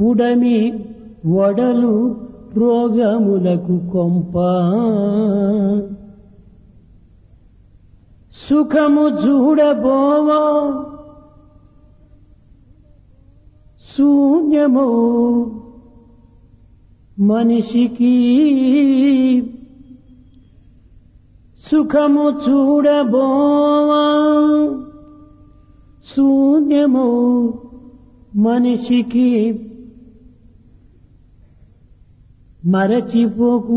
పుడమి వడలు రోగములకు కొంప సుఖము చూడబోవా శూన్యము మనిషికి సుఖము చూడబోవా శూన్యము మనిషికి మరచిపోకు